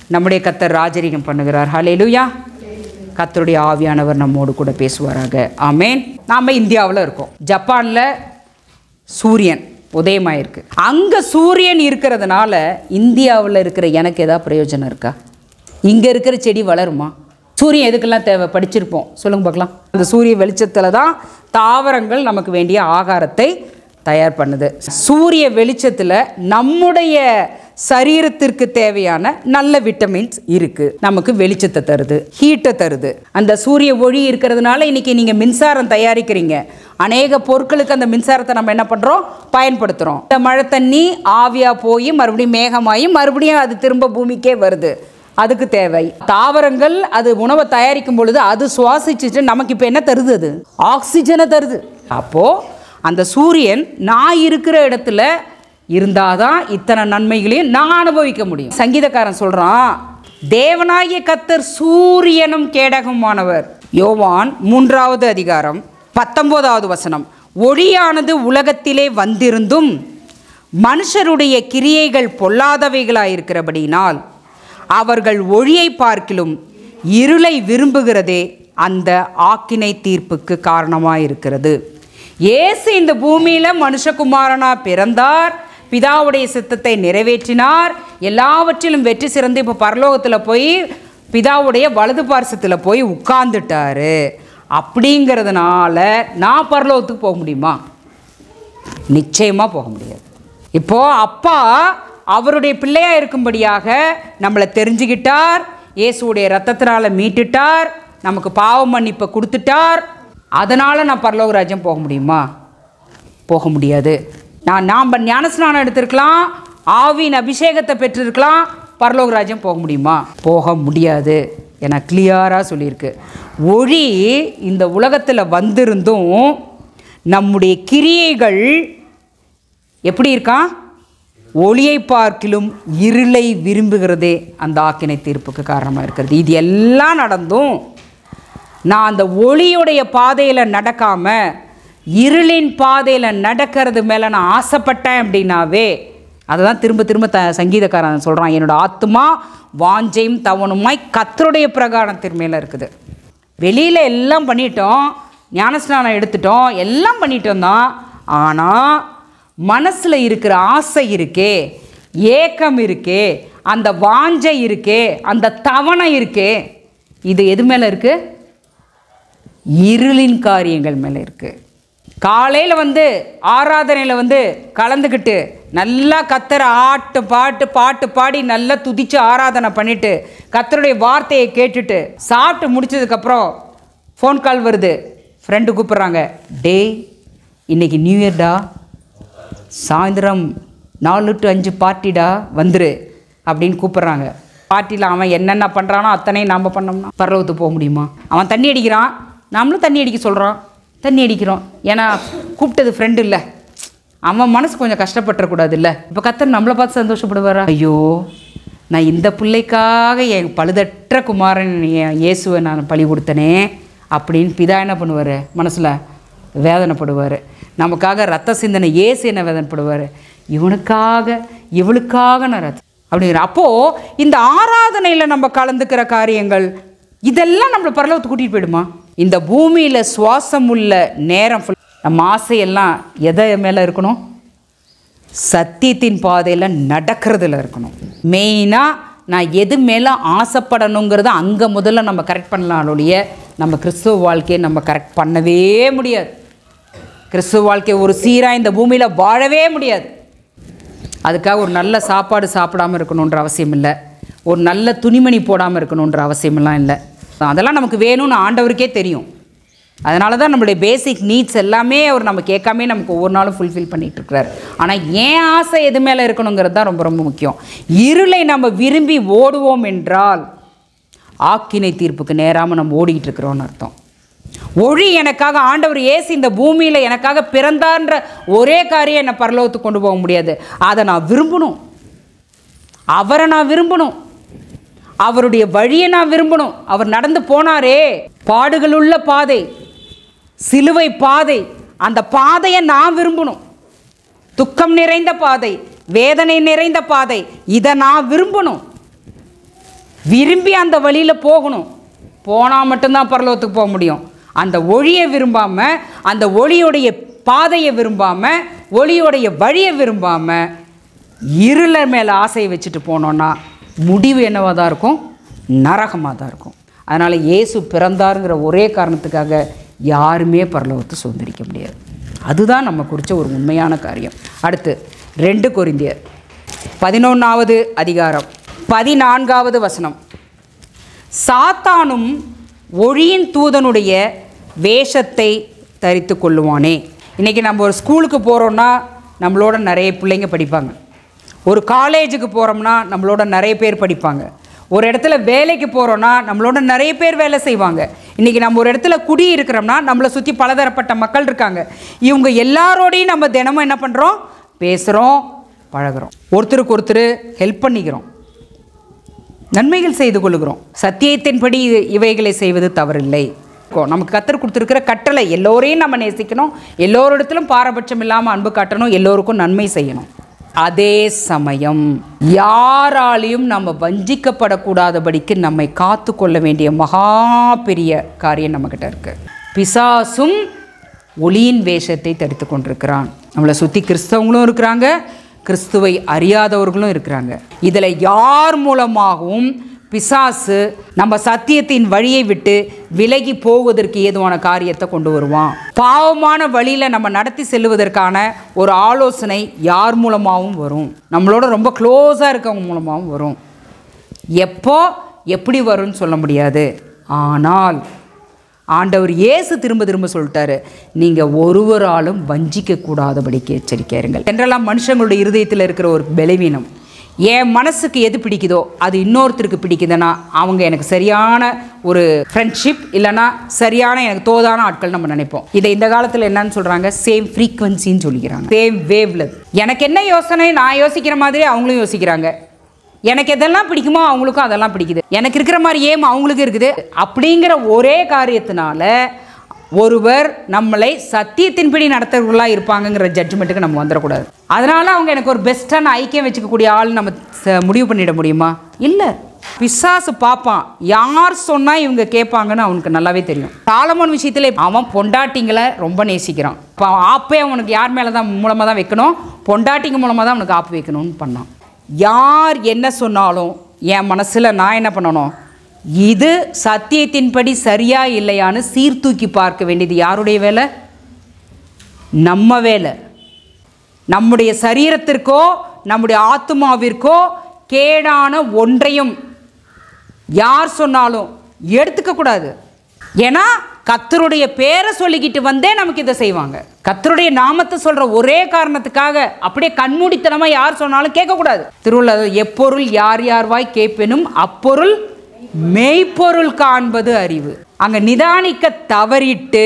நம்முடைய கத்தர் ராஜரீகம் பண்ணுகிறார் ஹalleluya கத்தருடைய ஆவியானவர் நம்மோடு கூட பேசுவாராக ஆமேன் நாம இந்தியாவில் இருக்கோம் ஜப்பானில் சூரியன் உதயமாயிருக்கு அங்கே சூரியன் இருக்கிறதுனால இந்தியாவில் இருக்கிற எனக்கு ஏதாவது பிரயோஜனம் இருக்கா இங்கே இருக்கிற செடி வளருமா சூரியன் எதுக்கெல்லாம் தேவை படிச்சிருப்போம் சொல்லுங்க பார்க்கலாம் அந்த சூரிய வெளிச்சத்தில் தான் தாவரங்கள் நமக்கு வேண்டிய ஆகாரத்தை தயார் பண்ணுது சூரிய வெளிச்சத்தில் நம்முடைய சரீரத்திற்கு தேவையான நல்ல விட்டமின்ஸ் இருக்குது நமக்கு வெளிச்சத்தை தருது ஹீட்டை தருது அந்த சூரிய ஒளி இருக்கிறதுனால இன்னைக்கு நீங்கள் மின்சாரம் தயாரிக்கிறீங்க அநேக பொருட்களுக்கு அந்த மின்சாரத்தை நம்ம என்ன பண்ணுறோம் பயன்படுத்துகிறோம் இந்த மழை தண்ணி ஆவியாக போய் மறுபடியும் மேகமாகி மறுபடியும் அது திரும்ப பூமிக்கே வருது அதுக்கு தேவை தாவரங்கள் அது உணவை தயாரிக்கும் பொழுது அது சுவாசிச்சுட்டு நமக்கு இப்போ என்ன தருது அது ஆக்சிஜனை தருது அப்போது அந்த சூரியன் நான் இருக்கிற இடத்துல இருந்தாதான் இத்தனை நன்மைகளையும் நான் அனுபவிக்க முடியும் சங்கீதக்காரன் சொல்கிறான் தேவனாகிய கத்தர் சூரியனும் கேடகமானவர் யோவான் மூன்றாவது அதிகாரம் பத்தொன்பதாவது வசனம் ஒளியானது உலகத்திலே வந்திருந்தும் மனுஷருடைய கிரியைகள் பொல்லாதவைகளாயிருக்கிறபடினால் அவர்கள் ஒளியை பார்க்கிலும் இருளை விரும்புகிறதே அந்த ஆக்கினை தீர்ப்புக்கு காரணமாயிருக்கிறது இயேசு இந்த பூமியில் மனுஷகுமாரனா பிறந்தார் பிதாவுடைய சித்தத்தை நிறைவேற்றினார் எல்லாவற்றிலும் வெற்றி சிறந்து இப்போ பரலோகத்தில் போய் பிதாவுடைய வலது பார்சத்தில் போய் உட்கார்ந்துட்டாரு அப்படிங்கிறதுனால நான் பரலோகத்துக்கு போக முடியுமா நிச்சயமாக போக முடியாது இப்போ அப்பா அவருடைய பிள்ளையா இருக்கும்படியாக நம்மளை தெரிஞ்சுக்கிட்டார் இயேசுடைய ரத்தத்தினால மீட்டுட்டார் நமக்கு பாவ மன்னிப்பை கொடுத்துட்டார் அதனால் நான் பரலோக ராஜ்யம் போக முடியுமா போக முடியாது நான் நாம் ஞானஸ்நானம் எடுத்திருக்கலாம் ஆவியின் அபிஷேகத்தை பெற்றிருக்கலாம் பரலோக ராஜ்யம் போக முடியுமா போக முடியாது என கிளியராக சொல்லியிருக்கு ஒளி இந்த உலகத்தில் வந்திருந்தும் நம்முடைய கிரியைகள் எப்படி இருக்கான் ஒளியை பார்க்கிலும் இருளை விரும்புகிறதே அந்த ஆக்கினை தீர்ப்புக்கு காரணமாக இருக்கிறது இது எல்லாம் நடந்தும் நான் அந்த ஒளியுடைய பாதையில் நடக்காமல் இருளின் பாதையில் நடக்கிறது மேலே நான் ஆசைப்பட்டேன் அப்படின்னாவே அதை தான் திரும்ப திரும்ப த சங்கீதக்காரன் சொல்கிறான் என்னோட ஆத்மா வாஞ்சையும் தவணுமாய் கத்தருடைய பிரகாரத்தின் மேலே இருக்குது வெளியில் எல்லாம் பண்ணிட்டோம் ஞானஸ்நானம் எடுத்துட்டோம் எல்லாம் பண்ணிட்டோம் தான் ஆனால் மனசில் இருக்கிற ஆசை இருக்கே ஏக்கம் இருக்கே அந்த வாஞ்சை இருக்கே அந்த தவணை இருக்கே இது எது மேலே இருக்குது இருளின் காரியங்கள் மேலே இருக்குது காலையில் வந்து ஆராதனையில் வந்து கலந்துக்கிட்டு நல்லா கத்தரை ஆட்டு பாட்டு பாட்டு பாடி நல்லா துதிச்சு ஆராதனை பண்ணிட்டு கத்தருடைய வார்த்தையை கேட்டுட்டு சாப்பிட்டு முடிச்சதுக்கப்புறம் ஃபோன் கால் வருது ஃப்ரெண்டு கூப்பிட்றாங்க டேய் இன்னைக்கு நியூ இயர்டா சாயந்தரம் நாலு டு அஞ்சு பார்ட்டிடா வந்துரு அப்படின்னு கூப்பிட்றாங்க பார்ட்டியில் அவன் என்னென்ன பண்ணுறானோ அத்தனையும் நாம் பண்ணோம்னா பரலவத்துக்கு போக முடியுமா அவன் தண்ணி அடிக்கிறான் நம்மளும் தண்ணி அடிக்க சொல்கிறான் தண்ணி அடிக்கிறோம் ஏன்னா கூப்பிட்டது ஃப்ரெண்டு இல்லை அவன் மனசு கொஞ்சம் கஷ்டப்பட்டுறக்கூடாது இல்லை இப்போ கத்தர் நம்மளை பார்த்து சந்தோஷப்படுவாரா ஐயோ நான் இந்த பிள்ளைக்காக என் பழுதற்ற குமாரன் என் இயேசுவை நான் பழி கொடுத்தனே அப்படின்னு பிதா என்ன பண்ணுவார் மனசில் வேதனைப்படுவார் நமக்காக ரத்த சிந்தனை ஏசு என்ன வேதனைப்படுவார் இவனுக்காக இவளுக்காக நான் ரத்த அப்படிங்கிற அப்போது இந்த ஆராதனையில் நம்ம கலந்துக்கிற காரியங்கள் இதெல்லாம் நம்மளை பரலவத்துக்கு கூட்டிகிட்டு போயிடுமா இந்த பூமியில் சுவாசம் உள்ள நேரம் full- நம்ம ஆசையெல்லாம் எதை மேலே இருக்கணும் சத்தியத்தின் பாதையில் நடக்கிறதுல இருக்கணும் மெயினாக நான் எது மேலே ஆசைப்படணுங்கிறத அங்கே முதல்ல நம்ம கரெக்ட் பண்ணலாம் ஒழிய நம்ம கிறிஸ்துவ வாழ்க்கையை நம்ம கரெக்ட் பண்ணவே முடியாது கிறிஸ்துவ வாழ்க்கை ஒரு சீராக இந்த பூமியில் வாழவே முடியாது அதுக்காக ஒரு நல்ல சாப்பாடு சாப்பிடாம இருக்கணுன்ற அவசியம் இல்லை ஒரு நல்ல துணிமணி போடாமல் இருக்கணுன்ற அவசியமெல்லாம் இல்லை அதெல்லாம் நமக்கு வேணும்னு ஆண்டவருக்கே தெரியும் அதனால தான் நம்மளுடைய பேசிக் நீட்ஸ் எல்லாமே அவர் நம்ம கேட்காமே நமக்கு ஒவ்வொரு நாளும் ஃபுல்ஃபில் பண்ணிட்டு இருக்கிறார் ஆனால் ஏன் ஆசை எது மேலே இருக்கணுங்கிறது தான் ரொம்ப ரொம்ப முக்கியம் இருளை நம்ம விரும்பி ஓடுவோம் என்றால் ஆக்கினை தீர்ப்புக்கு நேராமல் நம்ம ஓடிக்கிட்டு இருக்கிறோம்னு அர்த்தம் ஒளி எனக்காக ஆண்டவர் ஏசு இந்த பூமியில் எனக்காக பிறந்தான்ற ஒரே காரியம் என்னை பரலோகத்துக்கு கொண்டு போக முடியாது அதை நான் விரும்பணும் அவரை நான் விரும்பணும் அவருடைய வழியை நான் விரும்பணும் அவர் நடந்து போனாரே பாடுகளுள்ள பாதை சிலுவை பாதை அந்த பாதையை நான் விரும்பணும் துக்கம் நிறைந்த பாதை வேதனை நிறைந்த பாதை இதை நான் விரும்பணும் விரும்பி அந்த வழியில் போகணும் போனால் மட்டும்தான் பரலோகத்துக்கு போக முடியும் அந்த ஒளியை விரும்பாமல் அந்த ஒளியுடைய பாதையை விரும்பாமல் ஒளியுடைய வழியை விரும்பாமல் இருள மேலே ஆசையை வச்சுட்டு போனோன்னா முடிவு என்னவாக தான் இருக்கும் நரகமாக தான் இருக்கும் அதனால் இயேசு பிறந்தாருங்கிற ஒரே காரணத்துக்காக யாருமே பரலோகத்தை சுதந்திரிக்க முடியாது அதுதான் நம்ம குறித்த ஒரு உண்மையான காரியம் அடுத்து ரெண்டு கொரிந்தியர் பதினொன்றாவது அதிகாரம் பதினான்காவது வசனம் சாத்தானும் ஒளியின் தூதனுடைய வேஷத்தை தரித்து கொள்ளுவானே இன்றைக்கி நம்ம ஒரு ஸ்கூலுக்கு போகிறோன்னா நம்மளோட நிறைய பிள்ளைங்க படிப்பாங்க ஒரு காலேஜுக்கு போகிறோம்னா நம்மளோட நிறைய பேர் படிப்பாங்க ஒரு இடத்துல வேலைக்கு போகிறோன்னா நம்மளோட நிறைய பேர் வேலை செய்வாங்க இன்றைக்கி நம்ம ஒரு இடத்துல குடி இருக்கிறோம்னா நம்மளை சுற்றி பலதரப்பட்ட மக்கள் இருக்காங்க இவங்க எல்லாரோடையும் நம்ம தினமும் என்ன பண்ணுறோம் பேசுகிறோம் பழகுறோம் ஒருத்தருக்கு ஒருத்தர் ஹெல்ப் பண்ணிக்கிறோம் நன்மைகள் செய்து கொள்கிறோம் சத்தியத்தின்படி இது- இவைகளை செய்வது தவறில்லை கோ- நமக்கு கத்தர் கொடுத்துருக்கிற கட்டளை எல்லோரையும் நம்ம நேசிக்கணும் எல்லோரிடத்திலும் பாரபட்சம் இல்லாமல் அன்பு காட்டணும் எல்லோருக்கும் நன்மை செய்யணும் அதே சமயம் யாராலையும் நம்ம வஞ்சிக்கப்படக்கூடாதபடிக்கு நம்மை காத்து கொள்ள வேண்டிய மகா பெரிய காரியம் நம்மக்கிட்ட இருக்கு பிசாசும் ஒளியின் வேஷத்தை தரித்து கொண்டிருக்கிறான் நம்மளை சுற்றி கிறிஸ்தவங்களும் இருக்கிறாங்க கிறிஸ்துவை அறியாதவர்களும் இருக்கிறாங்க இதில் யார் மூலமாகவும் பிசாசு நம்ம சத்தியத்தின் வழியை விட்டு விலகி போவதற்கு ஏதுவான காரியத்தை கொண்டு வருவான் பாவமான வழியில் நம்ம நடத்தி செல்லுவதற்கான ஒரு ஆலோசனை யார் மூலமாகவும் வரும் நம்மளோட ரொம்ப க்ளோஸாக இருக்கவங்க மூலமாகவும் வரும் எப்போ எப்படி வரும்னு சொல்ல முடியாது ஆனால் ஆண்டவர் இயேசு திரும்ப திரும்ப சொல்லிட்டாரு நீங்கள் ஒருவராலும் வஞ்சிக்க கூடாதபடிக்கு எச்சரிக்கையா இருங்கள் என்றெல்லாம் மனுஷங்களுடைய இருதயத்தில் இருக்கிற ஒரு பலவீனம் என் மனசுக்கு எது பிடிக்குதோ அது இன்னொருத்தருக்கு பிடிக்குதுன்னா அவங்க எனக்கு சரியான ஒரு ஃப்ரெண்ட்ஷிப் இல்லைன்னா சரியான எனக்கு தோதான ஆட்கள் நம்ம நினைப்போம் இதை இந்த காலத்தில் என்னன்னு சொல்கிறாங்க சேம் ஃப்ரீக்வன்சின்னு சொல்லிக்கிறாங்க சேம் வேவ்ல எனக்கு என்ன யோசனை நான் யோசிக்கிற மாதிரி அவங்களும் யோசிக்கிறாங்க எனக்கு எதெல்லாம் பிடிக்குமோ அவங்களுக்கும் அதெல்லாம் பிடிக்குது எனக்கு இருக்கிற மாதிரி ஏம் அவங்களுக்கு இருக்குது அப்படிங்கிற ஒரே காரியத்தினால ஒருவர் நம்மளை சத்தியத்தின்படி நடத்துறவர்களாக இருப்பாங்கங்கிற ஜட்ஜ்மெண்ட்டுக்கு நம்ம வந்துடக்கூடாது அதனால அவங்க எனக்கு ஒரு பெஸ்ட்டான ஐக்கியம் வச்சுக்கக்கூடிய ஆள் நம்ம ச- முடிவு பண்ணிட முடியுமா இல்லை பிசாசு பார்ப்பான் யார் சொன்னால் இவங்க கேட்பாங்கன்னு அவனுக்கு நல்லாவே தெரியும் சாலமோன் விஷயத்தில் அவன் பொண்டாட்டிங்களை ரொம்ப நேசிக்கிறான் இப்போ ஆப்பே அவனுக்கு யார் மேலே தான் மூலமாக தான் வைக்கணும் பொண்டாட்டிங்க மூலமாக தான் அவனுக்கு ஆப்பு வைக்கணும்னு பண்ணான் யார் என்ன சொன்னாலும் என் மனசில் நான் என்ன பண்ணணும் இது சத்தியத்தின்படி சரியா இல்லையான்னு சீர்தூக்கி பார்க்க வேண்டியது யாருடைய வேலை நம்ம வேலை நம்முடைய சரீரத்திற்கோ நம்முடைய ஆத்மாவிற்கோ கேடான ஒன்றையும் யார் சொன்னாலும் எடுத்துக்க கூடாது ஏன்னா கத்தருடைய பேரை சொல்லிக்கிட்டு வந்தே நமக்கு இதை செய்வாங்க கத்தருடைய நாமத்தை சொல்ற ஒரே காரணத்துக்காக அப்படியே கண்மூடித்தனமா யார் சொன்னாலும் கேட்கக்கூடாது திருவள்ளுவர் எப்பொருள் யார் யார் வாய் கேட்பெனும் அப்பொருள் மெய்ப்பொருள் காண்பது அறிவு அங்க நிதானிக்க தவறிட்டு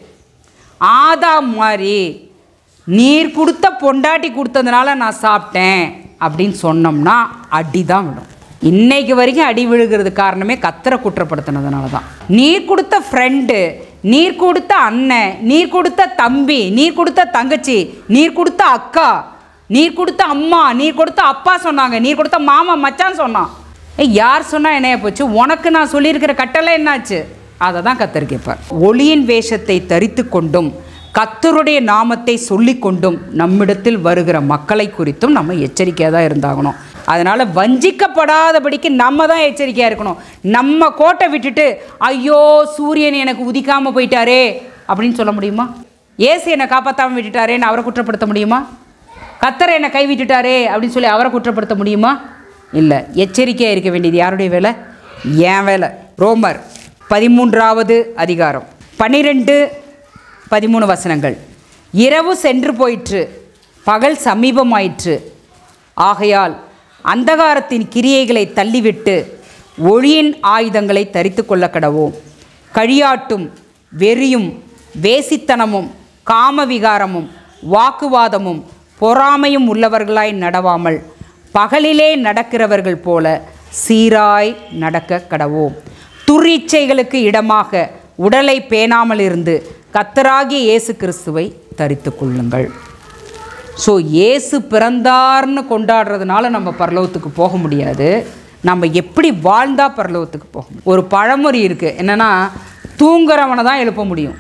ஆதாம் மாதிரி நீர் கொடுத்த பொண்டாட்டி கொடுத்ததுனால நான் சாப்பிட்டேன் அப்படின்னு சொன்னோம்னா அடி தான் விடும் இன்னைக்கு வரைக்கும் அடி விழுகிறது காரணமே கத்தரை குற்றப்படுத்தினதுனால தான் நீர் கொடுத்த ஃப்ரெண்டு நீர் கொடுத்த அண்ணன் நீர் கொடுத்த தம்பி நீர் கொடுத்த தங்கச்சி நீர் கொடுத்த அக்கா நீர் கொடுத்த அம்மா நீர் கொடுத்த அப்பா சொன்னாங்க நீர் கொடுத்த மாமா மச்சான் சொன்னான் ஏய் யார் சொன்னா என்னைய போச்சு உனக்கு நான் சொல்லியிருக்கிற கட்டளை என்னாச்சு அதை தான் கத்தர் கேட்பார் ஒளியின் வேஷத்தை தரித்து கொண்டும் கத்தருடைய நாமத்தை சொல்லிக் கொண்டும் நம்மிடத்தில் வருகிற மக்களை குறித்தும் நம்ம எச்சரிக்கையாக தான் இருந்தாகணும் அதனால் வஞ்சிக்கப்படாதபடிக்கு நம்ம தான் எச்சரிக்கையாக இருக்கணும் நம்ம கோட்டை விட்டுட்டு ஐயோ சூரியன் எனக்கு உதிக்காமல் போயிட்டாரே அப்படின்னு சொல்ல முடியுமா ஏசு என்னை காப்பாற்றாமல் விட்டுட்டாரேன்னு அவரை குற்றப்படுத்த முடியுமா கத்தரை என்னை கை விட்டுட்டாரே அப்படின்னு சொல்லி அவரை குற்றப்படுத்த முடியுமா இல்லை எச்சரிக்கையாக இருக்க வேண்டியது யாருடைய வேலை என் வேலை ரோமர் பதிமூன்றாவது அதிகாரம் பன்னிரெண்டு பதிமூணு வசனங்கள் இரவு சென்று போயிற்று பகல் சமீபமாயிற்று ஆகையால் அந்தகாரத்தின் கிரியைகளை தள்ளிவிட்டு ஒளியின் ஆயுதங்களை தரித்து கொள்ள கடவோம் கழியாட்டும் வெறியும் வேசித்தனமும் காமவிகாரமும் வாக்குவாதமும் பொறாமையும் உள்ளவர்களாய் நடவாமல் பகலிலே நடக்கிறவர்கள் போல சீராய் நடக்க கடவோம் துரிச்சைகளுக்கு இடமாக உடலை பேணாமல் இருந்து கத்தராகிய இயேசு கிறிஸ்துவை தரித்து கொள்ளுங்கள் ஸோ இயேசு பிறந்தார்னு கொண்டாடுறதுனால நம்ம பரலோகத்துக்கு போக முடியாது நம்ம எப்படி வாழ்ந்தா பரலோகத்துக்கு போகும் ஒரு பழமொழி இருக்குது என்னென்னா தூங்குறவனை தான் எழுப்ப முடியும்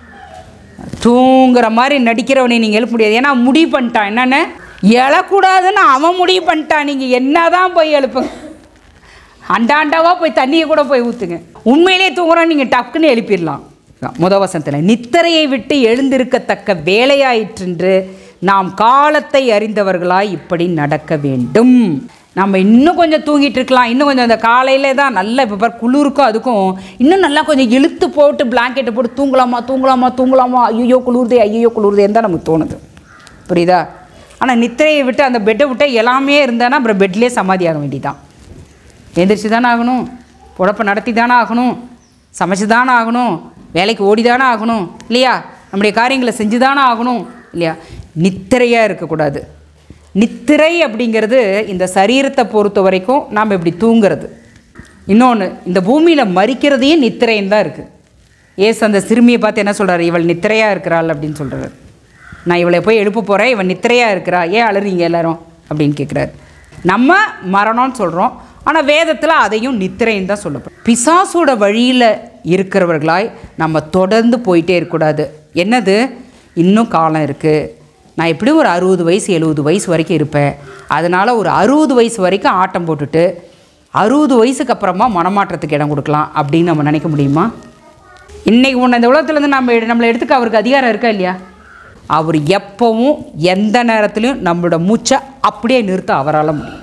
தூங்குற மாதிரி நடிக்கிறவனை நீங்கள் எழுப்ப முடியாது ஏன்னா முடிவு பண்ணிட்டான் என்னென்ன எழக்கூடாதுன்னு அவன் முடிவு பண்ணிட்டான் நீங்கள் என்ன தான் போய் எழுப்புங்க அண்டாண்டாவா போய் தண்ணியை கூட போய் ஊற்றுங்க உண்மையிலே தூங்குறோம் நீங்கள் டக்குன்னு எழுப்பிடலாம் முத வசனத்தில் நித்திரையை விட்டு எழுந்திருக்கத்தக்க வேலையாயிற்றென்று நாம் காலத்தை அறிந்தவர்களாய் இப்படி நடக்க வேண்டும் நம்ம இன்னும் கொஞ்சம் தூங்கிட்டு இருக்கலாம் இன்னும் கொஞ்சம் அந்த காலையில தான் நல்லா இப்போ பார் குளிருக்கும் அதுக்கும் இன்னும் நல்லா கொஞ்சம் இழுத்து போட்டு பிளாங்கெட்டை போட்டு தூங்கலாமா தூங்கலாமா தூங்கலாமா ஐயோ குளிருதே ஐயோ குளிருதேன்னு தான் நமக்கு தோணுது புரியுதா ஆனால் நித்திரையை விட்டு அந்த பெட்டை விட்டு எல்லாமே இருந்தானா அப்புறம் பெட்லேயே சமாதி ஆக வேண்டியதான் எந்திரிச்சு தானே ஆகணும் பொழப்ப நடத்தி தானே ஆகணும் சமைச்சு தானே ஆகணும் வேலைக்கு ஓடி தானே ஆகணும் இல்லையா நம்முடைய காரியங்களை செஞ்சு தானே ஆகணும் இல்லையா நித்திரையாக இருக்கக்கூடாது நித்திரை அப்படிங்கிறது இந்த சரீரத்தை பொறுத்த வரைக்கும் நாம் இப்படி தூங்குறது இன்னொன்று இந்த பூமியில் மறிக்கிறதையும் நித்திரைன்னு தான் இருக்குது ஏசு அந்த சிறுமியை பார்த்து என்ன சொல்கிறாரு இவள் நித்திரையாக இருக்கிறாள் அப்படின்னு சொல்கிறாரு நான் இவளை போய் எழுப்ப போகிறேன் இவன் நித்திரையாக இருக்கிறா ஏன் அழுறீங்க எல்லாரும் அப்படின்னு கேட்குறாரு நம்ம மரணம்னு சொல்கிறோம் ஆனால் வேதத்தில் அதையும் நித்திரைன்னு தான் சொல்லப்படும் பிசாசோட வழியில் இருக்கிறவர்களாய் நம்ம தொடர்ந்து போயிட்டே இருக்கக்கூடாது என்னது இன்னும் காலம் இருக்குது நான் எப்படியும் ஒரு அறுபது வயசு எழுபது வயசு வரைக்கும் இருப்பேன் அதனால் ஒரு அறுபது வயசு வரைக்கும் ஆட்டம் போட்டுட்டு அறுபது வயசுக்கு அப்புறமா மனமாற்றத்துக்கு இடம் கொடுக்கலாம் அப்படின்னு நம்ம நினைக்க முடியுமா இன்னைக்கு உன்னை இந்த உலகத்துலேருந்து நம்ம எடு- நம்மளை எடுத்துக்க அவருக்கு அதிகாரம் இருக்கா இல்லையா அவர் எப்பவும் எந்த நேரத்துலையும் நம்மளோட மூச்சை அப்படியே நிறுத்த அவரால் முடியும்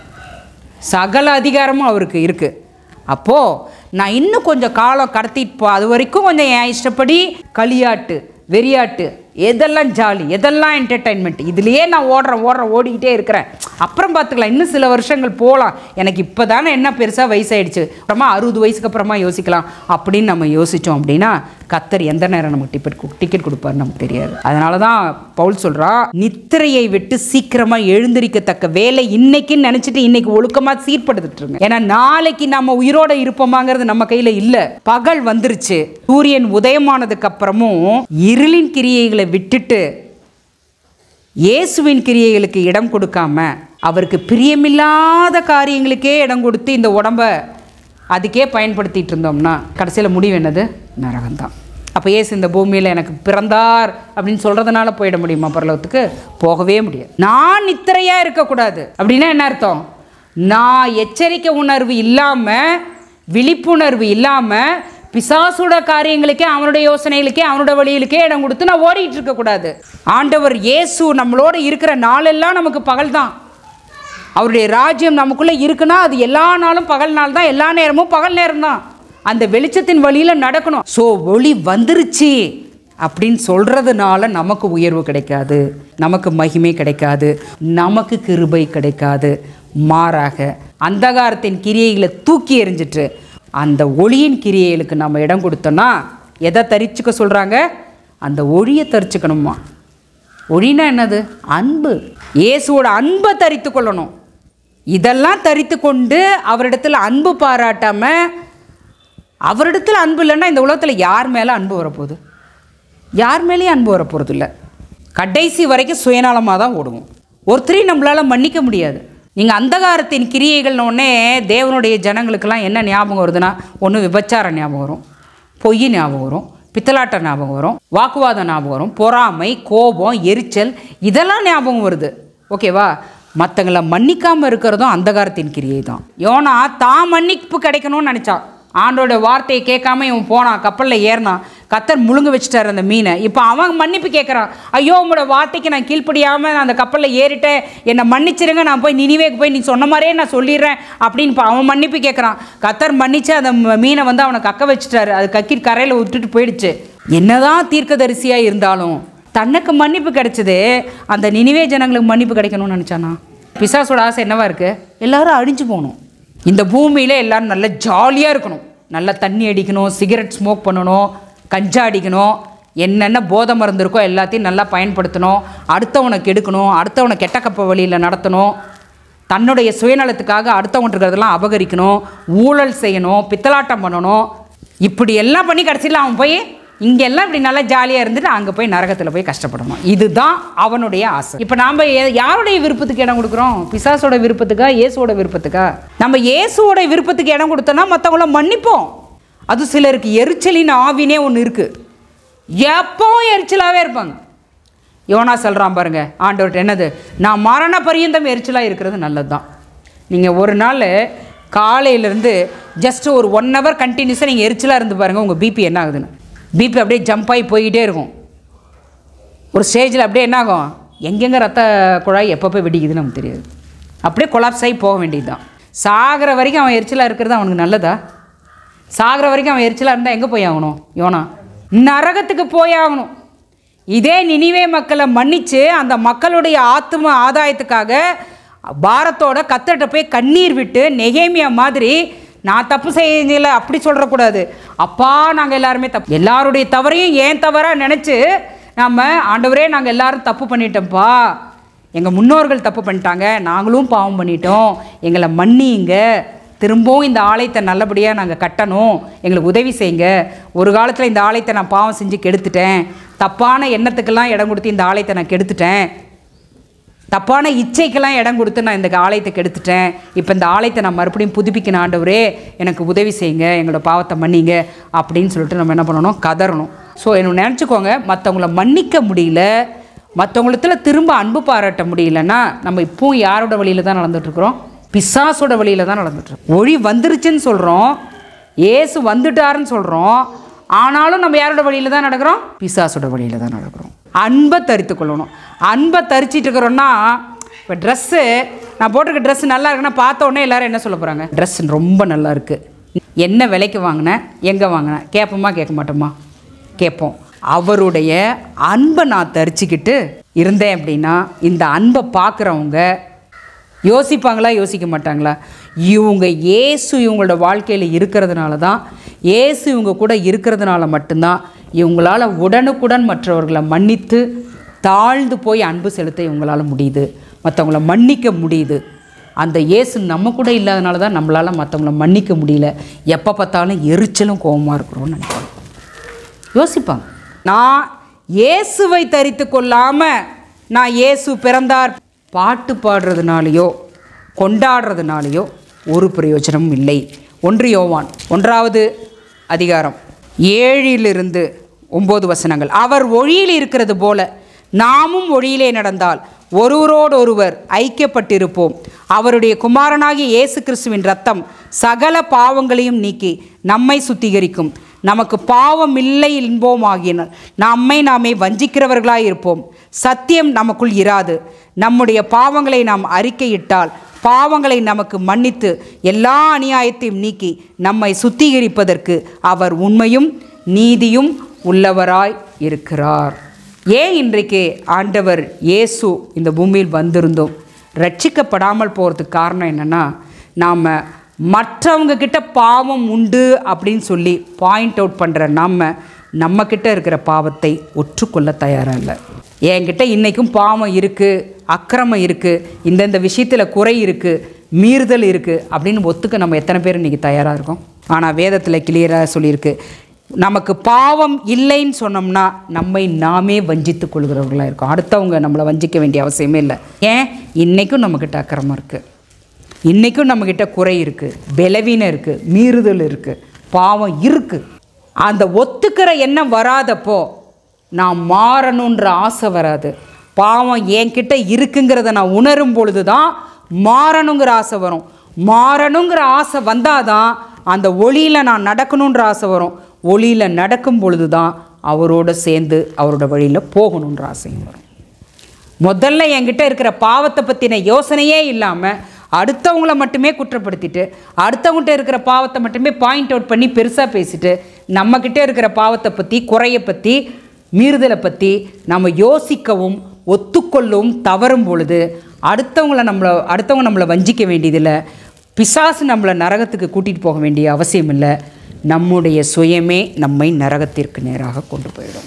சகல அதிகாரமும் அவருக்கு இருக்குது அப்போது நான் இன்னும் கொஞ்சம் காலம் கடத்திட்டு போ அது வரைக்கும் கொஞ்சம் என் இஷ்டப்படி களியாட்டு வெறியாட்டு எதெல்லாம் ஜாலி எதெல்லாம் என்டர்டைன்மெண்ட் இதுலேயே நான் ஓடுறேன் ஓடுறேன் ஓடிக்கிட்டே இருக்கிறேன் அப்புறம் பார்த்துக்கலாம் இன்னும் சில வருஷங்கள் போகலாம் எனக்கு இப்போ தானே என்ன பெருசாக வயசாயிடுச்சு அப்புறமா அறுபது வயசுக்கு அப்புறமா யோசிக்கலாம் அப்படின்னு நம்ம யோசித்தோம் அப்படின்னா கத்தர் எந்த நேரம் நமக்கு டிக்கெட் டிக்கெட் கொடுப்பாரு நமக்கு தெரியாது அதனால தான் பவுல் சொல்கிறா நித்திரையை விட்டு சீக்கிரமாக எழுந்திருக்கத்தக்க வேலை இன்னைக்குன்னு நினச்சிட்டு இன்னைக்கு ஒழுக்கமாக சீர்படுத்திட்டுருங்க ஏன்னா நாளைக்கு நம்ம உயிரோட இருப்போமாங்கிறது நம்ம கையில் இல்லை பகல் வந்துருச்சு சூரியன் உதயமானதுக்கு அப்புறமும் இருளின் கிரியைகளை விட்டுட்டு இயேசுவின் கிரியைகளுக்கு இடம் கொடுக்காம அவருக்கு பிரியமில்லாத காரியங்களுக்கே இடம் கொடுத்து இந்த உடம்ப அதுக்கே பயன்படுத்திட்டு இருந்தோம்னா கடைசியில் முடிவு என்னது நரகம்தான் அப்போ இயேசு இந்த பூமியில் எனக்கு பிறந்தார் அப்படின்னு சொல்கிறதுனால போயிட முடியுமா பரலோகத்துக்கு போகவே முடியாது நான் நித்திரையாக இருக்கக்கூடாது அப்படின்னா என்ன அர்த்தம் நான் எச்சரிக்கை உணர்வு இல்லாமல் விழிப்புணர்வு இல்லாமல் பிசாசோட காரியங்களுக்கே அவனுடைய யோசனைகளுக்கே அவனோட வழிகளுக்கே இடம் கொடுத்து நான் ஓடிட்டு இருக்கக்கூடாது ஆண்டவர் இயேசு நம்மளோட இருக்கிற நாளெல்லாம் நமக்கு பகல் தான் அவருடைய ராஜ்யம் நமக்குள்ளே இருக்குன்னா அது எல்லா நாளும் பகல் நாள் தான் எல்லா நேரமும் பகல் நேரம் தான் அந்த வெளிச்சத்தின் வழியில் நடக்கணும் ஸோ ஒளி வந்துருச்சு அப்படின்னு சொல்கிறதுனால நமக்கு உயர்வு கிடைக்காது நமக்கு மகிமை கிடைக்காது நமக்கு கிருபை கிடைக்காது மாறாக அந்தகாரத்தின் கிரியைகளை தூக்கி எறிஞ்சிட்டு அந்த ஒளியின் கிரியைகளுக்கு நம்ம இடம் கொடுத்தோன்னா எதை தரிச்சுக்க சொல்கிறாங்க அந்த ஒளியை தரிச்சுக்கணுமா ஒளினா என்னது அன்பு இயேசுவோட அன்பை தரித்து கொள்ளணும் இதெல்லாம் தரித்து கொண்டு அவரிடத்தில் அன்பு பாராட்டாம அவரிடத்தில் அன்பு இல்லைன்னா இந்த உலகத்தில் யார் மேலே அன்பு வரப்போகுது யார் மேலேயும் அன்பு வரப்போகிறது இல்லை கடைசி வரைக்கும் சுயநலமாக தான் ஓடுவோம் ஒருத்தரையும் நம்மளால் மன்னிக்க முடியாது நீங்கள் அந்தகாரத்தின் கிரியைகள்னு உடனே தேவனுடைய ஜனங்களுக்கெல்லாம் என்ன ஞாபகம் வருதுன்னா ஒன்று விபச்சாரம் ஞாபகம் வரும் பொய் ஞாபகம் வரும் பித்தலாட்ட ஞாபகம் வரும் வாக்குவாதம் ஞாபகம் வரும் பொறாமை கோபம் எரிச்சல் இதெல்லாம் ஞாபகம் வருது ஓகேவா மற்றவங்கள மன்னிக்காமல் இருக்கிறதும் அந்தகாரத்தின் கிரியை தான் யோனா தான் மன்னிப்பு கிடைக்கணும்னு நினச்சான் ஆண்டோட வார்த்தையை கேட்காம இவன் போனான் கப்பலில் ஏறினான் கத்தர் முழுங்க வச்சுட்டார் அந்த மீனை இப்போ அவன் மன்னிப்பு கேட்குறான் ஐயோ உங்களோட வார்த்தைக்கு நான் கீழ்ப்படியாமல் நான் அந்த கப்பலில் ஏறிட்டேன் என்னை மன்னிச்சிருங்க நான் போய் நினிவேக்கு போய் நீ சொன்ன மாதிரியே நான் சொல்லிடுறேன் அப்படின்னு இப்போ அவன் மன்னிப்பு கேட்குறான் கத்தர் மன்னிச்சு அந்த ம- மீனை வந்து அவனை கக்க வச்சுட்டாரு அது கக்கி கரையில் விட்டுட்டு போயிடுச்சு என்னதான் தீர்க்கதரிசியாக இருந்தாலும் தனக்கு மன்னிப்பு கிடைச்சது அந்த நினிவே ஜனங்களுக்கு மன்னிப்பு கிடைக்கணும்னு நினச்சானா பிசாசோட ஆசை என்னவா இருக்கு எல்லாரும் அழிஞ்சு போகணும் இந்த பூமியில் எல்லாரும் நல்லா ஜாலியாக இருக்கணும் நல்லா தண்ணி அடிக்கணும் சிகரெட் ஸ்மோக் பண்ணணும் கஞ்சா அடிக்கணும் என்னென்ன போதை மருந்து இருக்கோ எல்லாத்தையும் நல்லா பயன்படுத்தணும் அடுத்தவனை கெடுக்கணும் அடுத்தவனை கெட்ட கப்ப வழியில் நடத்தணும் தன்னுடைய சுயநலத்துக்காக அடுத்தவங்க இருக்கிறதெல்லாம் அபகரிக்கணும் ஊழல் செய்யணும் பித்தலாட்டம் பண்ணணும் இப்படி எல்லாம் பண்ணி கடைசியில் அவன் போய் இங்கெல்லாம் இப்படி நல்லா ஜாலியாக இருந்துட்டு அங்கே போய் நரகத்தில் போய் கஷ்டப்படணும் இதுதான் அவனுடைய ஆசை இப்போ நாம் யாருடைய விருப்பத்துக்கு இடம் கொடுக்குறோம் பிசாசோட விருப்பத்துக்கா இயேசுவோட விருப்பத்துக்கா நம்ம இயேசுவோட விருப்பத்துக்கு இடம் கொடுத்தோன்னா மற்றவங்கள மன்னிப்போம் அது சிலருக்கு எரிச்சலின் ஆவினே ஒன்று இருக்குது எப்பவும் எரிச்சலாகவே இருப்பாங்க யோனா சொல்கிறான் பாருங்க ஆண்டவர்கிட்ட என்னது நான் மரண பரியந்தம் எரிச்சலாக இருக்கிறது நல்லது தான் நீங்கள் ஒரு நாள் காலையிலேருந்து ஜஸ்ட் ஒரு ஒன் ஹவர் கண்டினியூஸாக நீங்கள் எரிச்சலாக இருந்து பாருங்கள் உங்கள் பிபி என்ன ஆகுதுன்னு பிபி அப்படியே ஜம்ப் ஆகி போய்கிட்டே இருக்கும் ஒரு ஸ்டேஜில் அப்படியே என்ன ஆகும் எங்கெங்கே ரத்த குழாய் எப்போ போய் வெடிக்குதுன்னு நமக்கு தெரியாது அப்படியே கொலாப்ஸ் ஆகி போக வேண்டியது தான் சாகிற வரைக்கும் அவன் எரிச்சலாக இருக்கிறது அவனுக்கு நல்லதா சாகிற வரைக்கும் அவன் எரிச்சலாக இருந்தால் எங்கே போய் ஆகணும் யோனா நரகத்துக்கு போய் ஆகணும் இதே நினிவே மக்களை மன்னிச்சு அந்த மக்களுடைய ஆத்ம ஆதாயத்துக்காக பாரத்தோட கத்தட்ட போய் கண்ணீர் விட்டு நெகேமியா மாதிரி நான் தப்பு செய்யல அப்படி சொல்கிறக்கூடாது அப்பா நாங்கள் எல்லாருமே தப்பு எல்லாருடைய தவறையும் ஏன் தவறாக நினச்சி நம்ம ஆண்டவரே நாங்கள் எல்லாரும் தப்பு பண்ணிட்டோம்ப்பா எங்கள் முன்னோர்கள் தப்பு பண்ணிட்டாங்க நாங்களும் பாவம் பண்ணிட்டோம் எங்களை மன்னிங்க திரும்பவும் இந்த ஆலயத்தை நல்லபடியாக நாங்கள் கட்டணும் எங்களுக்கு உதவி செய்யுங்க ஒரு காலத்தில் இந்த ஆலயத்தை நான் பாவம் செஞ்சு கெடுத்துட்டேன் தப்பான எண்ணத்துக்கெல்லாம் இடம் கொடுத்து இந்த ஆலயத்தை நான் கெடுத்துட்டேன் தப்பான இச்சைக்கெல்லாம் இடம் கொடுத்து நான் இந்த ஆலயத்தை கெடுத்துட்டேன் இப்போ இந்த ஆலயத்தை நான் மறுபடியும் புதுப்பிக்கணும் ஆண்டவரே எனக்கு உதவி செய்யுங்க எங்களோட பாவத்தை மன்னிங்க அப்படின்னு சொல்லிட்டு நம்ம என்ன பண்ணணும் கதறணும் ஸோ என்ன நினச்சிக்கோங்க மற்றவங்கள மன்னிக்க முடியல மற்றவங்களத்துல திரும்ப அன்பு பாராட்ட முடியலன்னா நம்ம இப்பவும் யாரோட வழியில் தான் நடந்துட்டுருக்குறோம் பிசாசோட வழியில் தான் நடந்துட்டுருக்கோம் ஒளி வந்துருச்சுன்னு சொல்கிறோம் ஏசு வந்துட்டாருன்னு சொல்கிறோம் ஆனாலும் நம்ம யாரோட வழியில் தான் நடக்கிறோம் பிசாசோட வழியில் தான் நடக்கிறோம் அன்பை தரித்து கொள்ளணும் அன்பை தரிச்சிட்டு இருக்கிறோன்னா இப்போ ட்ரெஸ்ஸு நான் போட்டிருக்க ட்ரெஸ் நல்லா இருக்குன்னா பார்த்த உடனே எல்லாரும் என்ன சொல்ல போகிறாங்க ட்ரெஸ் ரொம்ப நல்லா இருக்குது என்ன விலைக்கு வாங்கினேன் எங்கே வாங்கினேன் கேட்போமா கேட்க மாட்டோமா கேட்போம் அவருடைய அன்பை நான் தரிச்சுக்கிட்டு இருந்தேன் அப்படின்னா இந்த அன்பை பார்க்குறவங்க யோசிப்பாங்களா யோசிக்க மாட்டாங்களா இவங்க இயேசு இவங்களோட வாழ்க்கையில் இருக்கிறதுனால தான் இயேசு இவங்க கூட இருக்கிறதுனால மட்டும்தான் இவங்களால் உடனுக்குடன் மற்றவர்களை மன்னித்து தாழ்ந்து போய் அன்பு செலுத்த இவங்களால் முடியுது மற்றவங்கள மன்னிக்க முடியுது அந்த இயேசு நம்ம கூட இல்லாதனால தான் நம்மளால் மற்றவங்கள மன்னிக்க முடியல எப்போ பார்த்தாலும் எரிச்சலும் கோபமாக இருக்கிறோம்னு நினைப்பாங்க யோசிப்பாங்க நான் இயேசுவை தரித்து கொள்ளாமல் நான் இயேசு பிறந்தார் பாட்டு பாடுறதுனாலையோ கொண்டாடுறதுனாலையோ ஒரு பிரயோஜனமும் இல்லை ஒன்று யோவான் ஒன்றாவது அதிகாரம் ஏழிலிருந்து ஒம்பது வசனங்கள் அவர் ஒளியில் இருக்கிறது போல நாமும் ஒளியிலே நடந்தால் ஒருவரோடொருவர் ஐக்கியப்பட்டிருப்போம் அவருடைய குமாரனாகிய இயேசு கிறிஸ்துவின் ரத்தம் சகல பாவங்களையும் நீக்கி நம்மை சுத்திகரிக்கும் நமக்கு பாவம் இல்லை என்போமாகினால் நம்மை நாமே வஞ்சிக்கிறவர்களாய் இருப்போம் சத்தியம் நமக்குள் இராது நம்முடைய பாவங்களை நாம் அறிக்கையிட்டால் பாவங்களை நமக்கு மன்னித்து எல்லா அநியாயத்தையும் நீக்கி நம்மை சுத்திகரிப்பதற்கு அவர் உண்மையும் நீதியும் உள்ளவராய் இருக்கிறார் ஏன் இன்றைக்கு ஆண்டவர் இயேசு இந்த பூமியில் வந்திருந்தோம் ரட்சிக்கப்படாமல் போகிறதுக்கு காரணம் என்னென்னா நாம் மற்றவங்க கிட்ட பாவம் உண்டு அப்படின்னு சொல்லி பாயிண்ட் அவுட் பண்ணுற நம்ம நம்மக்கிட்ட இருக்கிற பாவத்தை ஒற்றுக்கொள்ள தயாராக இல்லை என்கிட்ட இன்றைக்கும் பாவம் இருக்குது அக்கிரமம் இருக்குது இந்தந்த விஷயத்தில் குறை இருக்குது மீறுதல் இருக்குது அப்படின்னு ஒத்துக்க நம்ம எத்தனை பேர் இன்றைக்கி தயாராக இருக்கோம் ஆனால் வேதத்தில் கிளியராக சொல்லியிருக்கு நமக்கு பாவம் இல்லைன்னு சொன்னோம்னா நம்மை நாமே வஞ்சித்து கொள்கிறவர்களாக இருக்கோம் அடுத்தவங்க நம்மளை வஞ்சிக்க வேண்டிய அவசியமே இல்லை ஏன் இன்றைக்கும் நம்மக்கிட்ட அக்கிரமம் இருக்குது இன்றைக்கும் நம்மக்கிட்ட குறை இருக்குது பலவீனம் இருக்குது மீறுதல் இருக்குது பாவம் இருக்குது அந்த ஒத்துக்கிற எண்ணம் வராதப்போ நான் மாறணுன்ற ஆசை வராது பாவம் என்கிட்ட இருக்குங்கிறத நான் உணரும் பொழுது தான் மாறணுங்கிற ஆசை வரும் மாறணுங்கிற ஆசை வந்தால் தான் அந்த ஒளியில் நான் நடக்கணுன்ற ஆசை வரும் ஒளியில் நடக்கும் பொழுது தான் அவரோட சேர்ந்து அவரோட வழியில் போகணுன்ற ஆசையும் வரும் முதல்ல என்கிட்ட இருக்கிற பாவத்தை பற்றின யோசனையே இல்லாமல் அடுத்தவங்கள மட்டுமே குற்றப்படுத்திட்டு அடுத்தவங்ககிட்ட இருக்கிற பாவத்தை மட்டுமே பாயிண்ட் அவுட் பண்ணி பெருசாக பேசிட்டு நம்மக்கிட்ட இருக்கிற பாவத்தை பற்றி குறையை பற்றி மீறுதலை பற்றி நம்ம யோசிக்கவும் ஒத்துக்கொள்ளவும் தவறும் பொழுது அடுத்தவங்கள நம்மளை அடுத்தவங்க நம்மளை வஞ்சிக்க வேண்டியதில்லை பிசாசு நம்மளை நரகத்துக்கு கூட்டிகிட்டு போக வேண்டிய அவசியம் இல்லை நம்முடைய சுயமே நம்மை நரகத்திற்கு நேராக கொண்டு போயிடும்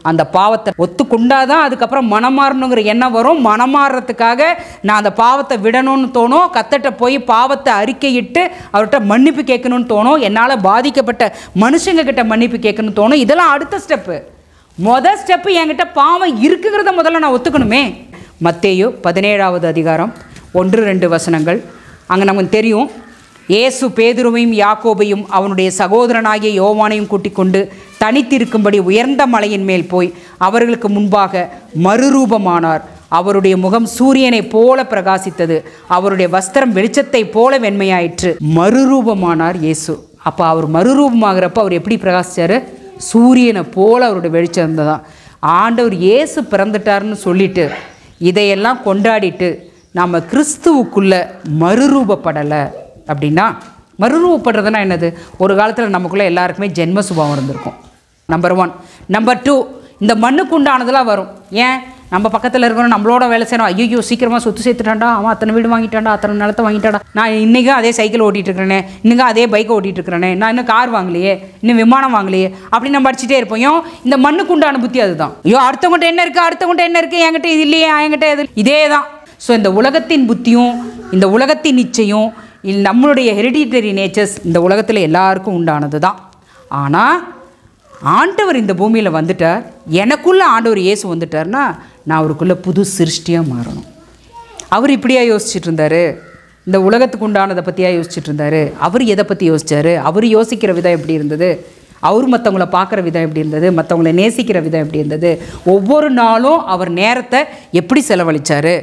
அந்த பாவத்தை ஒத்துக்கொண்டாதான் அதுக்கப்புறம் மனமாறணுங்கிற எண்ணம் வரும் மனமாறுறதுக்காக நான் அந்த பாவத்தை விடணும்னு தோணும் கத்தட்ட போய் பாவத்தை அறிக்கையிட்டு அவர்கிட்ட மன்னிப்பு கேட்கணும்னு தோணும் என்னால் பாதிக்கப்பட்ட மனுஷங்க கிட்ட மன்னிப்பு கேட்கணும்னு தோணும் இதெல்லாம் அடுத்த ஸ்டெப்பு மொதல் ஸ்டெப்பு என்கிட்ட பாவம் இருக்குங்கிறத முதல்ல நான் ஒத்துக்கணுமே மத்தேயு பதினேழாவது அதிகாரம் ஒன்று ரெண்டு வசனங்கள் அங்கே நமக்கு தெரியும் இயேசு பேதுருவையும் யாக்கோபையும் அவனுடைய சகோதரனாகிய யோவானையும் கூட்டிக் கொண்டு தனித்திருக்கும்படி உயர்ந்த மலையின் மேல் போய் அவர்களுக்கு முன்பாக மறுரூபமானார் அவருடைய முகம் சூரியனைப் போல பிரகாசித்தது அவருடைய வஸ்திரம் வெளிச்சத்தைப் போல வெண்மையாயிற்று மறுரூபமானார் இயேசு அப்போ அவர் மறுரூபமாகிறப்ப அவர் எப்படி பிரகாசிச்சாரு சூரியனை போல அவருடைய வெளிச்சம் இருந்ததான் ஆண்டவர் இயேசு பிறந்துட்டாருன்னு சொல்லிட்டு இதையெல்லாம் கொண்டாடிட்டு நம்ம கிறிஸ்துவுக்குள்ள மறுரூபப்படலை அப்படின்னா மறுரூபப்படுறதுனா என்னது ஒரு காலத்தில் நமக்குள்ளே எல்லாருக்குமே ஜென்ம சுபாவம் இருந்திருக்கும் நம்பர் ஒன் நம்பர் டூ இந்த மண்ணுக்கு உண்டானதெல்லாம் வரும் ஏன் நம்ம பக்கத்தில் இருக்கிறோம் நம்மளோட வேலை செய்யணும் ஐயோ சீக்கிரமாக சொத்து சேர்த்துட்டான்டா அவன் அத்தனை வீடு வாங்கிட்டான்டா அத்தனை நிலத்தை வாங்கிட்டாடா நான் இன்றைக்கும் அதே சைக்கிள் ஓட்டிகிட்டு இருக்கிறேனே இன்னும் அதே பைக்கை ஓட்டிகிட்டு இருக்கிறேனே நான் இன்னும் கார் வாங்கலையே இன்னும் விமானம் வாங்கலையே அப்படி நம்ம அடிச்சுட்டே இருப்போம் ஏன் இந்த மண்ணுக்கு உண்டான புத்தி அதுதான் ஐயோ அடுத்தவங்கள்ட்ட என்ன இருக்குது அடுத்தவங்கள்ட்ட என்ன இருக்குது என்கிட்ட இது இல்லையே என்கிட்ட இது இதே தான் ஸோ இந்த உலகத்தின் புத்தியும் இந்த உலகத்தின் நிச்சயம் இது நம்மளுடைய ஹெரிடிட்டரி நேச்சர்ஸ் இந்த உலகத்தில் எல்லாருக்கும் உண்டானது தான் ஆனால் ஆண்டவர் இந்த பூமியில் வந்துட்டார் எனக்குள்ள ஆண்டவர் இயேசு வந்துட்டார்னா நான் அவருக்குள்ள புது சிருஷ்டியாக மாறணும் அவர் இப்படியா யோசிச்சுட்டு இருந்தாரு இந்த உலகத்துக்கு உண்டானதை பற்றியா யோசிச்சுட்டு இருந்தாரு அவர் எதை பற்றி யோசிச்சாரு அவர் யோசிக்கிற விதம் எப்படி இருந்தது அவர் மற்றவங்கள பார்க்குற விதம் எப்படி இருந்தது மற்றவங்கள நேசிக்கிற விதம் எப்படி இருந்தது ஒவ்வொரு நாளும் அவர் நேரத்தை எப்படி செலவழிச்சாரு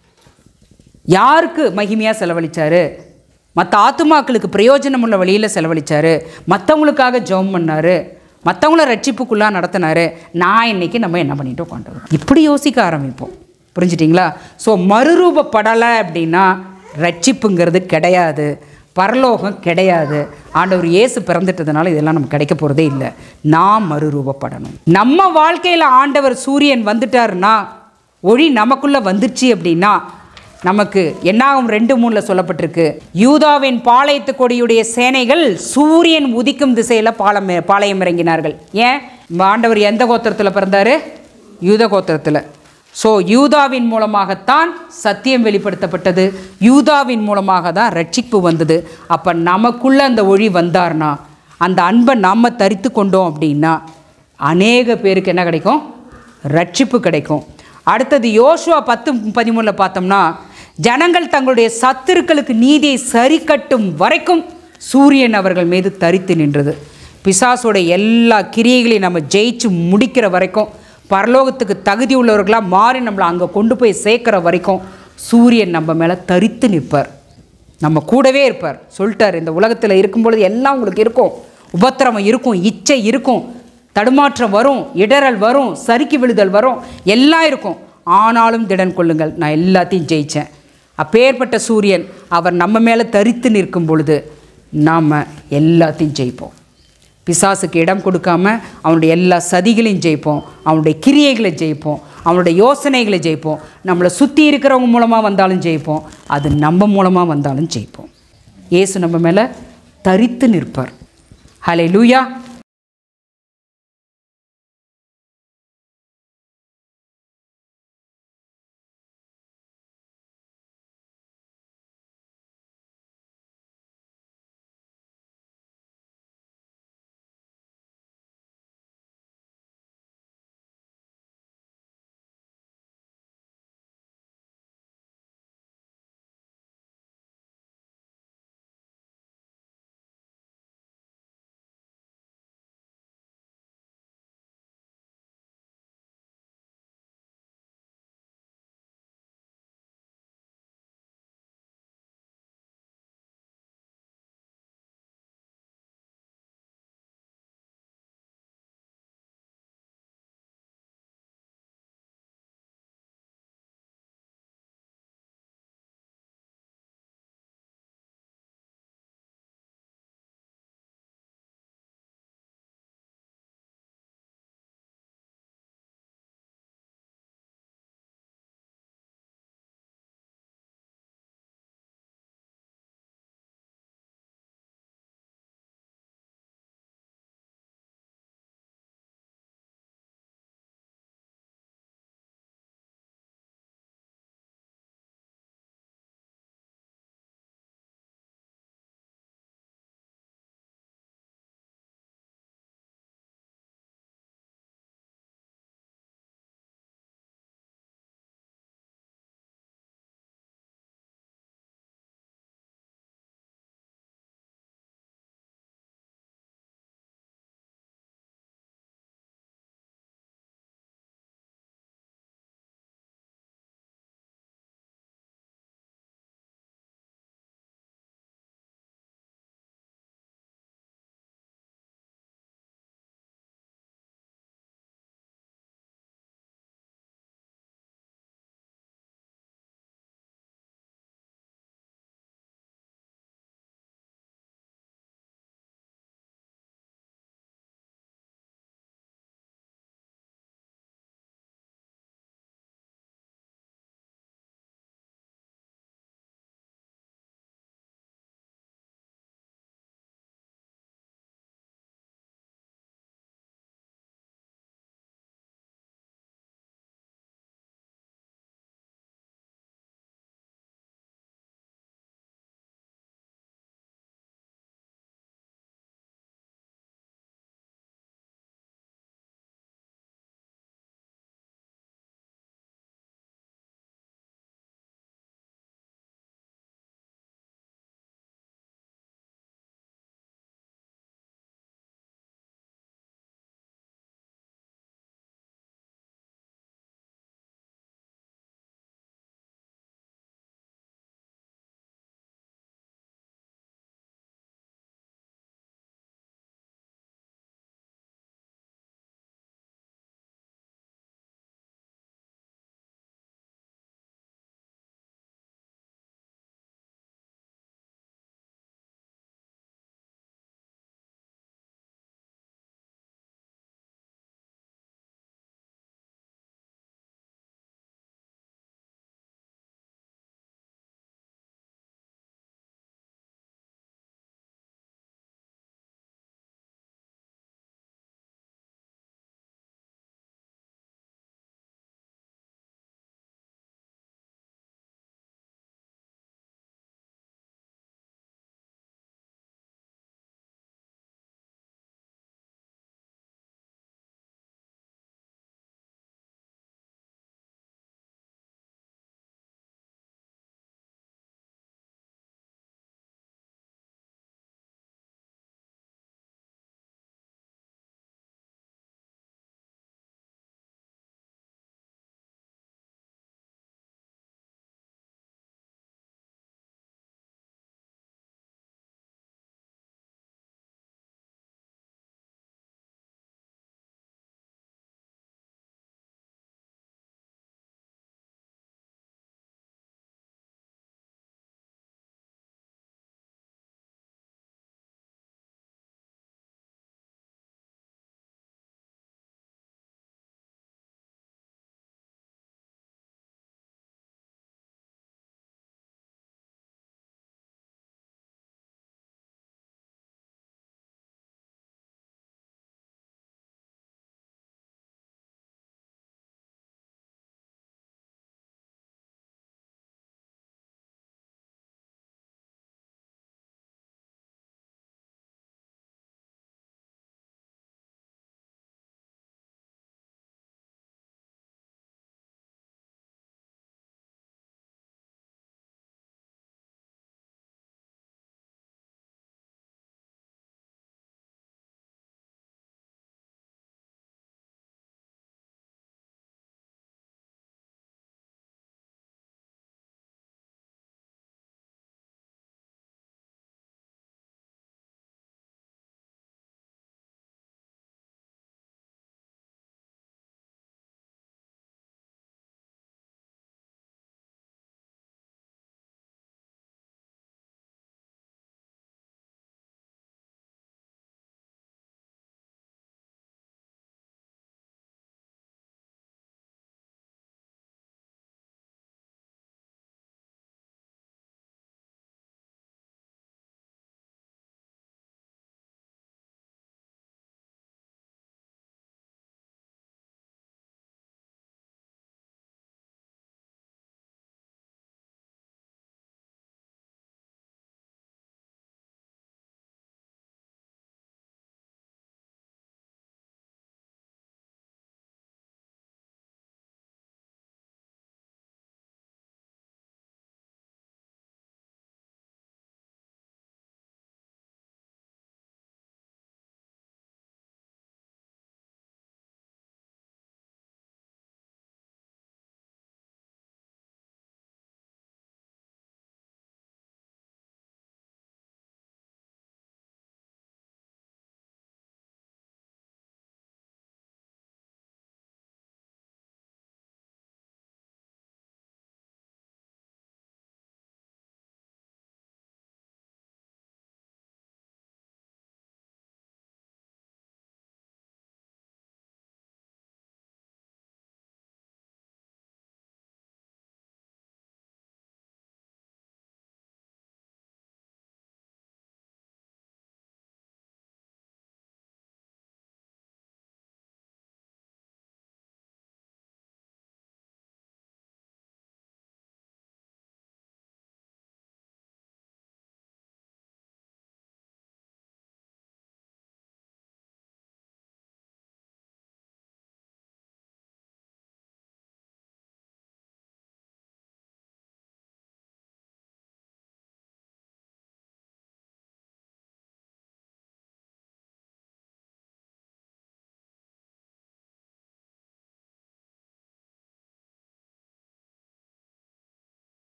யாருக்கு மகிமையாக செலவழிச்சாரு மற்ற ஆத்துமாக்களுக்கு பிரயோஜனம் உள்ள வழியில் செலவழிச்சாரு மற்றவங்களுக்காக ஜெபம் பண்ணாரு மற்றவங்கள ரட்சிப்புக்குள்ளாக நடத்தினாரு நான் இன்னைக்கு நம்ம என்ன பண்ணிட்டு உட்காந்துருக்கோம் இப்படி யோசிக்க ஆரம்பிப்போம் புரிஞ்சிட்டிங்களா ஸோ மறுரூபப்படலை அப்படின்னா ரட்சிப்புங்கிறது கிடையாது பரலோகம் கிடையாது ஆண்டவர் இயேசு பிறந்துட்டதுனால இதெல்லாம் நமக்கு கிடைக்க போகிறதே இல்லை நாம் மறுரூபப்படணும் நம்ம வாழ்க்கையில் ஆண்டவர் சூரியன் வந்துட்டாருன்னா ஒளி நமக்குள்ளே வந்துருச்சு அப்படின்னா நமக்கு என்னாகும் ரெண்டு மூணில் சொல்லப்பட்டிருக்கு யூதாவின் பாளையத்து கொடியுடைய சேனைகள் சூரியன் உதிக்கும் திசையில் பாலம் பாளையம் இறங்கினார்கள் ஏன் ஆண்டவர் எந்த கோத்திரத்தில் பிறந்தாரு யூத கோத்திரத்தில் ஸோ யூதாவின் மூலமாகத்தான் சத்தியம் வெளிப்படுத்தப்பட்டது யூதாவின் மூலமாக தான் ரட்சிப்பு வந்தது அப்போ நமக்குள்ள அந்த ஒளி வந்தார்னா அந்த அன்பை நம்ம தரித்து கொண்டோம் அப்படின்னா அநேக பேருக்கு என்ன கிடைக்கும் ரட்சிப்பு கிடைக்கும் அடுத்தது யோசுவா பத்து பதிமூணில் பார்த்தோம்னா ஜனங்கள் தங்களுடைய சத்துருக்களுக்கு நீதியை சரி கட்டும் வரைக்கும் சூரியன் அவர்கள் மீது தரித்து நின்றது பிசாசோட எல்லா கிரியைகளையும் நம்ம ஜெயிச்சு முடிக்கிற வரைக்கும் பரலோகத்துக்கு தகுதி உள்ளவர்களாக மாறி நம்மளை அங்கே கொண்டு போய் சேர்க்குற வரைக்கும் சூரியன் நம்ம மேலே தரித்து நிற்பார் நம்ம கூடவே இருப்பார் சொல்லிட்டார் இந்த உலகத்தில் இருக்கும் பொழுது எல்லாம் உங்களுக்கு இருக்கும் உபத்திரவம் இருக்கும் இச்சை இருக்கும் தடுமாற்றம் வரும் இடறல் வரும் சறுக்கி விழுதல் வரும் எல்லாம் இருக்கும் ஆனாலும் திடன் கொள்ளுங்கள் நான் எல்லாத்தையும் ஜெயித்தேன் அப்பேற்பட்ட சூரியன் அவர் நம்ம மேலே தரித்து நிற்கும் பொழுது நாம் எல்லாத்தையும் ஜெயிப்போம் பிசாசுக்கு இடம் கொடுக்காம அவனுடைய எல்லா சதிகளையும் ஜெயிப்போம் அவனுடைய கிரியைகளை ஜெயிப்போம் அவனுடைய யோசனைகளை ஜெயிப்போம் நம்மளை சுற்றி இருக்கிறவங்க மூலமாக வந்தாலும் ஜெயிப்போம் அது நம்ம மூலமாக வந்தாலும் ஜெயிப்போம் இயேசு நம்ம மேலே தரித்து நிற்பார் ஹலே லூயா